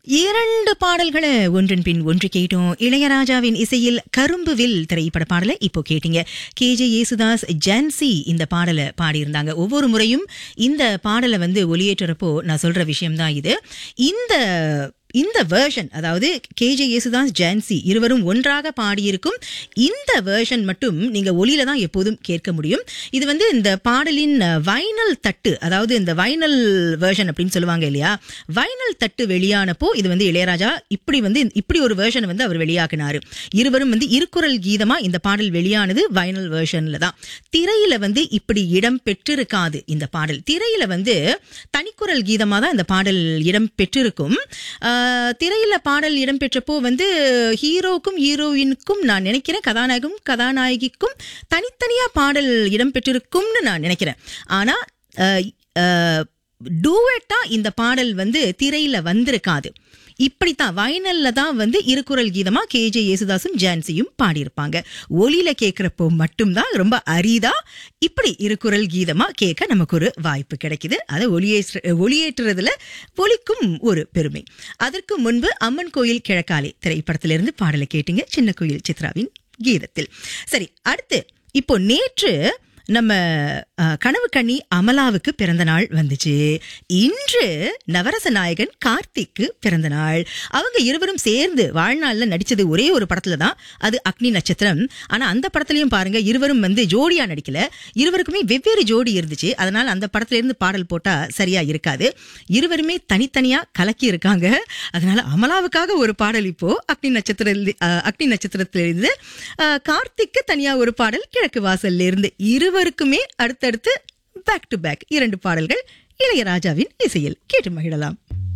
இரண்டு பாடல்களை ஒன்றன் பின் ஒன்று கேட்டோம் இளையராஜாவின் இசையில் கரும்புவில் திரைப்பட பாடலை இப்போ கேட்டீங்க கே ஜே யேசுதாஸ் ஜான்சி இந்த பாடலை பாடியிருந்தாங்க ஒவ்வொரு முறையும் இந்த பாடலை வந்து ஒளியேற்றுறப்போ நான் சொல்ற விஷயம்தான் இது இந்த இந்த வேர்ஷன் அதாவது கேஜே யேசுதாஸ் ஜான்சி இருவரும் ஒன்றாக பாடியிருக்கும் இந்த வேர்ஷன் மட்டும் நீங்க ஒலியில தான் எப்போதும் கேட்க முடியும் இது வந்து இந்த பாடலின் வைனல் தட்டு அதாவது இந்த வைனல் வேர்ஷன் அப்படின்னு சொல்லுவாங்க இல்லையா வைனல் தட்டு வெளியானப்போ இது வந்து இளையராஜா இப்படி வந்து இப்படி ஒரு வேர்ஷன் வந்து அவர் வெளியாக்குனாரு இருவரும் வந்து இருக்குறள் கீதமா இந்த பாடல் வெளியானது வைனல் வேர்ஷன்ல தான் திரையில வந்து இப்படி இடம் பெற்றிருக்காது இந்த பாடல் திரையில வந்து தனிக்குரல் கீதமா தான் இந்த பாடல் இடம் பெற்றிருக்கும் ஆஹ், திரையில பாடல் இடம்பெற்றப்போ வந்து ஹீரோக்கும் ஹீரோயினுக்கும் நான் நினைக்கிறேன் கதாநாயகம் கதாநாயகிக்கும் தனித்தனியா பாடல் இடம்பெற்றிருக்கும்னு நான் நினைக்கிறேன் ஆனா டூவெட்டா இந்த பாடல் வந்து திரையில வந்திருக்காது இப்படித்தான் வைனல்ல தான் வந்து இருக்குறள் கீதமா கே ஜே யேசுதாசும் ஜான்சியும் பாடியிருப்பாங்க ஒலியில கேட்கிறப்போ மட்டும்தான் ரொம்ப அரிதா இப்படி இருக்குறள் கீதமா கேட்க நமக்கு ஒரு வாய்ப்பு கிடைக்குது அதை ஒளியேற்ற ஒளியேற்றுறதுல ஒலிக்கும் ஒரு பெருமை அதற்கு முன்பு அம்மன் கோயில் கிழக்காலே திரைப்படத்திலிருந்து பாடலை கேட்டீங்க சின்ன கோயில் சித்ராவின் கீதத்தில் சரி அடுத்து இப்போ நேற்று நம்ம அஹ், கனவு கண்ணி அமலாவுக்கு பிறந்த நாள் வந்துச்சு இன்று நவரச நாயகன் கார்த்திக்கு பிறந்த நாள் அவங்க இருவரும் சேர்ந்து வாழ்நாள்ல நடிச்சது ஒரே ஒரு படத்துல தான் அது அக்னி நட்சத்திரம் ஆனா அந்த படத்துலயும் பாருங்க இருவரும் வந்து ஜோடியா நடிக்கல இருவருக்குமே வெவ்வேறு ஜோடி இருந்துச்சு அதனால அந்த படத்துல இருந்து பாடல் போட்டா சரியா இருக்காது இருவருமே தனித்தனியா கலக்கி இருக்காங்க அதனால அமலாவுக்காக ஒரு பாடல் இப்போ அக்னி நட்சத்திர அக்னி நட்சத்திரத்திலிருந்து அஹ், கார்த்திக்கு தனியா ஒரு பாடல் கிழக்கு வாசல்ல இருந்து இருவருக்குமே அடுத்தடுத்து பேக் டு பேக் இரண்டு பாடல்கள் இளையராஜாவின் இசையில் கேட்டு மகிழலாம்